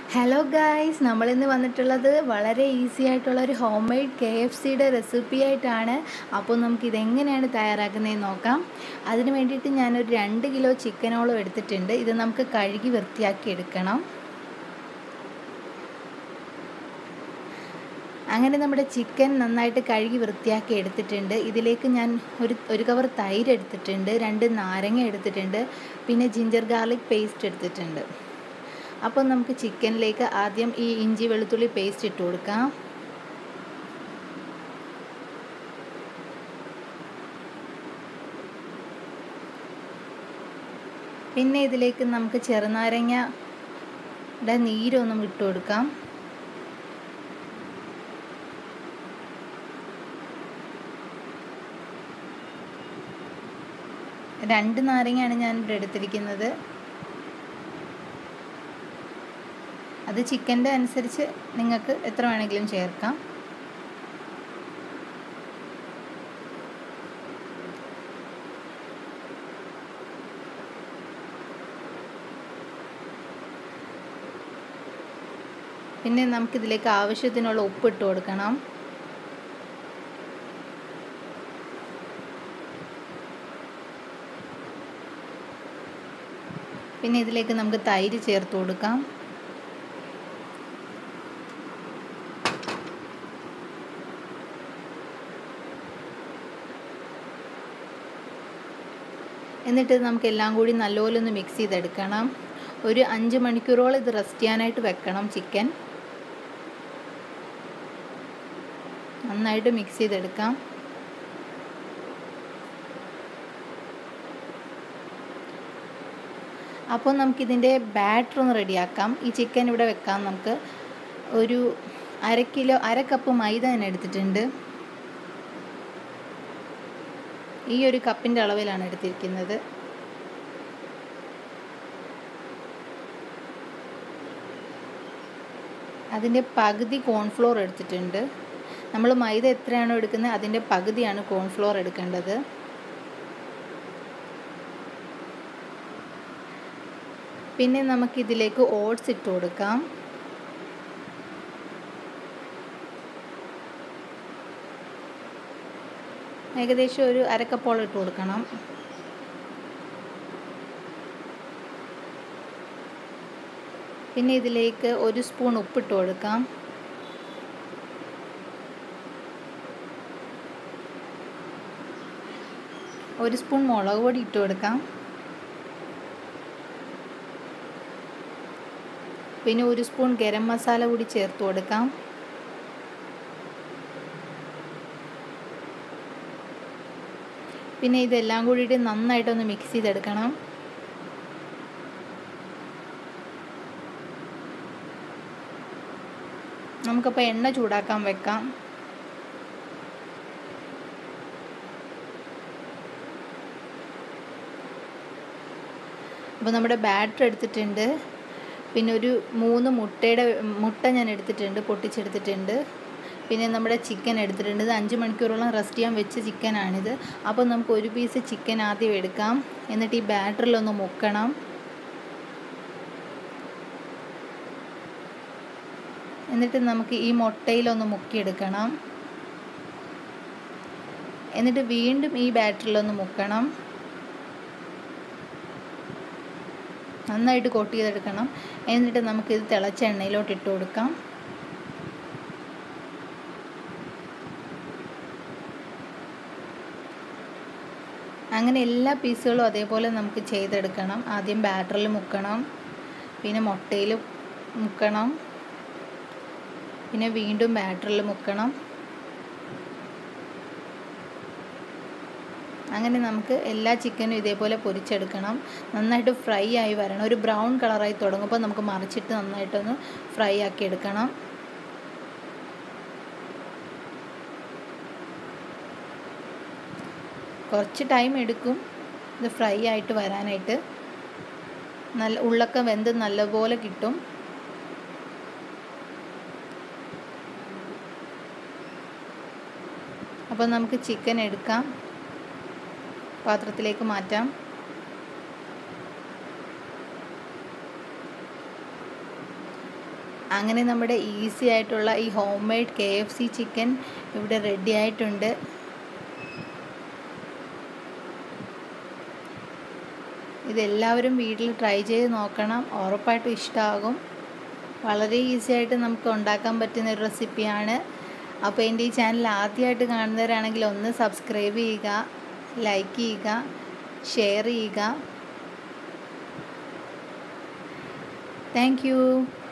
hello guys നമ്മളിന്ന് വന്നിട്ടുള്ളത് വളരെ ഈസി ആയിട്ടുള്ള ഒരു ഹോം മെയ്ഡ് കെ എഫ് സിയുടെ റെസിപ്പി ആയിട്ടാണ് അപ്പോൾ നമുക്ക് ഇതെങ്ങനെയാണ് തയ്യാറാക്കുന്നതെന്ന് നോക്കാം അതിന് വേണ്ടിയിട്ട് ഞാനൊരു രണ്ട് കിലോ ചിക്കനോളം എടുത്തിട്ടുണ്ട് ഇത് നമുക്ക് കഴുകി വൃത്തിയാക്കി എടുക്കണം അങ്ങനെ നമ്മുടെ ചിക്കൻ നന്നായിട്ട് കഴുകി വൃത്തിയാക്കി എടുത്തിട്ടുണ്ട് ഇതിലേക്ക് ഞാൻ ഒരു ഒരു കവർ തൈര് എടുത്തിട്ടുണ്ട് രണ്ട് നാരങ്ങ എടുത്തിട്ടുണ്ട് പിന്നെ ജിഞ്ചർ ഗാർലിക് പേസ്റ്റ് എടുത്തിട്ടുണ്ട് അപ്പോൾ നമുക്ക് ചിക്കനിലേക്ക് ആദ്യം ഈ ഇഞ്ചി വെളുത്തുള്ളി പേസ്റ്റ് ഇട്ട് കൊടുക്കാം പിന്നെ ഇതിലേക്ക് നമുക്ക് ചെറുനാരങ്ങയുടെ നീരൊന്നും ഇട്ട് കൊടുക്കാം രണ്ട് നാരങ്ങയാണ് ഞാൻ ഇവിടെ എടുത്തിരിക്കുന്നത് അത് ചിക്കൻ്റെ അനുസരിച്ച് നിങ്ങൾക്ക് എത്ര വേണമെങ്കിലും ചേർക്കാം പിന്നെ നമുക്കിതിലേക്ക് ആവശ്യത്തിനുള്ള ഉപ്പ് ഇട്ട് കൊടുക്കണം പിന്നെ ഇതിലേക്ക് നമുക്ക് തൈര് ചേർത്ത് കൊടുക്കാം എന്നിട്ട് നമുക്ക് എല്ലാം കൂടി നല്ലപോലെ ഒന്ന് മിക്സ് ചെയ്തെടുക്കണം ഒരു അഞ്ച് മണിക്കൂറോളം ഇത് റെസ്റ്റ് ചെയ്യാനായിട്ട് വെക്കണം ചിക്കൻ നന്നായിട്ട് മിക്സ് ചെയ്തെടുക്കാം അപ്പോൾ നമുക്കിതിൻ്റെ ബാറ്റർ ഒന്ന് റെഡിയാക്കാം ഈ ചിക്കൻ ഇവിടെ വെക്കാം നമുക്ക് ഒരു അര കിലോ അര കപ്പ് മൈദ ഞാൻ എടുത്തിട്ടുണ്ട് ഈ ഒരു കപ്പിൻ്റെ അളവിലാണ് എടുത്തിരിക്കുന്നത് അതിൻ്റെ പകുതി കോൺഫ്ലോർ എടുത്തിട്ടുണ്ട് നമ്മൾ മൈദ എത്രയാണോ എടുക്കുന്നത് അതിൻ്റെ പകുതിയാണ് കോൺഫ്ലോർ എടുക്കേണ്ടത് പിന്നെ നമുക്കിതിലേക്ക് ഓട്സ് ഇട്ട് കൊടുക്കാം ഏകദേശം ഒരു അരക്കപ്പോളം ഇട്ട് കൊടുക്കണം പിന്നെ ഇതിലേക്ക് ഒരു സ്പൂൺ ഉപ്പിട്ട് കൊടുക്കാം ഒരു സ്പൂൺ മുളക് പൊടി ഇട്ട് കൊടുക്കാം പിന്നെ ഒരു സ്പൂൺ ഗരം മസാല കൂടി ചേർത്ത് കൊടുക്കാം പിന്നെ ഇതെല്ലാം കൂടിയിട്ട് നന്നായിട്ടൊന്ന് മിക്സ് ചെയ്തെടുക്കണം നമുക്കപ്പോൾ എണ്ണ ചൂടാക്കാൻ വെക്കാം അപ്പോൾ നമ്മുടെ ബാറ്റർ എടുത്തിട്ടുണ്ട് പിന്നെ ഒരു മൂന്ന് മുട്ടയുടെ മുട്ട ഞാൻ എടുത്തിട്ടുണ്ട് പൊട്ടിച്ചെടുത്തിട്ടുണ്ട് പിന്നെ നമ്മുടെ ചിക്കൻ എടുത്തിട്ടുണ്ട് ഇത് അഞ്ച് മണിക്കൂറോളം റെസ്റ്റ് ചെയ്യാൻ വെച്ച ചിക്കനാണിത് അപ്പോൾ നമുക്ക് ഒരു പീസ് ചിക്കൻ ആദ്യം എടുക്കാം എന്നിട്ട് ഈ ബാറ്ററിലൊന്ന് മുക്കണം എന്നിട്ട് നമുക്ക് ഈ മുട്ടയിലൊന്ന് മുക്കിയെടുക്കണം എന്നിട്ട് വീണ്ടും ഈ ബാറ്ററിലൊന്ന് മുക്കണം നന്നായിട്ട് കോട്ട് ചെയ്തെടുക്കണം എന്നിട്ട് നമുക്കിത് തിളച്ച എണ്ണയിലോട്ട് ഇട്ട് കൊടുക്കാം അങ്ങനെ എല്ലാ പീസുകളും അതേപോലെ നമുക്ക് ചെയ്തെടുക്കണം ആദ്യം ബാറ്ററിൽ മുക്കണം പിന്നെ മുട്ടയിൽ മുക്കണം പിന്നെ വീണ്ടും ബാറ്ററിൽ മുക്കണം അങ്ങനെ നമുക്ക് എല്ലാ ചിക്കനും ഇതേപോലെ പൊരിച്ചെടുക്കണം നന്നായിട്ട് ഫ്രൈ ആയി വരണം ഒരു ബ്രൗൺ കളറായി തുടങ്ങുമ്പോൾ നമുക്ക് മറിച്ചിട്ട് നന്നായിട്ടൊന്ന് ഫ്രൈ ആക്കി എടുക്കണം കുറച്ച് ടൈം എടുക്കും ഇത് ഫ്രൈ ആയിട്ട് വരാനായിട്ട് നല്ല ഉള്ളൊക്കെ വെന്ത് നല്ലപോലെ കിട്ടും അപ്പോൾ നമുക്ക് ചിക്കൻ എടുക്കാം പാത്രത്തിലേക്ക് മാറ്റാം അങ്ങനെ നമ്മുടെ ഈസി ആയിട്ടുള്ള ഈ home made K F C chicken ഇവിടെ റെഡി ആയിട്ടുണ്ട് ഇതെല്ലാവരും വീട്ടിൽ ട്രൈ ചെയ്ത് നോക്കണം ഉറപ്പായിട്ടും ഇഷ്ടമാകും വളരെ ഈസി ആയിട്ട് നമുക്ക് ഉണ്ടാക്കാൻ പറ്റുന്ന ഒരു റെസിപ്പിയാണ് അപ്പോൾ എൻ്റെ ഈ ചാനൽ ആദ്യമായിട്ട് കാണുന്നവരാണെങ്കിൽ ഒന്ന് സബ്സ്ക്രൈബ് ചെയ്യുക ലൈക്ക് ചെയ്യുക ഷെയർ ചെയ്യുക താങ്ക് യു